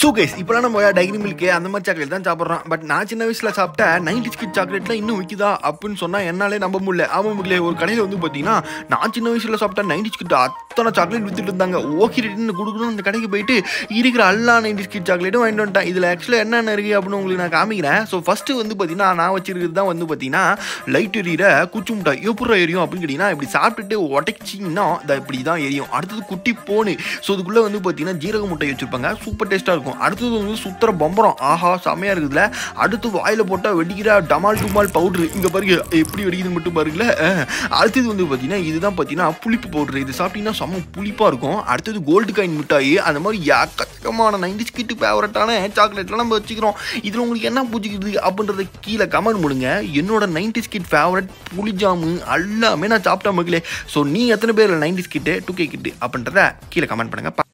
So guys இப்போலாம் நம்ம diary milk அந்த மாதிரி சாக்லேட் தான் சாப்பிட்றோம் பட் நான் சின்ன வயசில் சாப்பிட்ட நைன்டி ஸ்கிட் சாக்லேட்லாம் இன்னும் விற்குதா அப்படின்னு சொன்னால் என்னாலே நம்ப முடியல ஆமாம் மக்களே ஒரு கடையில் வந்து பார்த்தீங்கன்னா நான் சின்ன வயசில் சாப்பிட்ட நைன்டி ஸ்கிட் அத்தனை சாக்லேட் வித்துட்டு இருந்தாங்க ஓகே ரேட்டுன்னு கொடுக்கணும் அந்த கடைக்கு போயிட்டு இருக்கிற எல்லா நைன்டி ஸ்கிட் சாக்லேட்டும் வாங்கிட்டு வந்துட்டேன் இதில் ஆக்சுவலாக என்னென்ன இருக்குது அப்படின்னு உங்களுக்கு நான் காமிக்கிறேன் ஸோ ஃபஸ்ட்டு வந்து பார்த்தீங்கன்னா நான் வச்சிருக்கிறது தான் வந்து பார்த்தீங்கன்னா லைட் எரியிற குச்சி முட்டாய் எப்படி எரியும் அப்படின்னு கேட்டிங்கன்னா இப்படி சாப்பிட்டுட்டு உடைச்சிங்கன்னா இதை இப்படி தான் எரியும் அடுத்தது குட்டி போனு ஸோ இதுக்குள்ளே வந்து பார்த்தீங்கன்னா ஜீரக முட்டை வச்சுருப்பாங்க சூப்பர் டேஸ்ட்டாக இருக்கும் அடுத்தது வந்து சுத்தர பம்பரம் ஆஹா செமையாக இருக்குதுல அடுத்து வாயில் போட்டால் வெடிக்கிற டமால் டுமால் பவுட்ரு இங்கே பாருங்க எப்படி வெடிக்குதுன்னு மட்டும் பாருங்களேன் அஹ். அடுத்தது வந்து பார்த்தீங்கன்னா இதுதான் பார்த்தீங்கன்னா புளிப்பு பவுட்ரு இது சாப்பிட்டீங்கன்னா செம்ம புளிப்பாக இருக்கும் அடுத்தது கோல்டு காயின் மிட்டாய் அந்த மாதிரி எக்கச்சக்கமான நைன்டி ஸ்கிட்டு ஃபேவரட்டான சாக்லேட்லாம் நம்ம வச்சுக்கிறோம் இதில் உங்களுக்கு என்ன பிடிச்சிக்குது அப்படின்றத கீழே கமெண்ட் பண்ணுங்க என்னோட நைன்டி ஸ்கிட் ஃபேவரட் புளிஜாமு எல்லாமே நான் சாப்பிட்ட மக்களே ஸோ நீ எத்தனை பேர் nineties kid two K kid அப்படின்றத கீழே கமெண்ட் பண்ணுங்க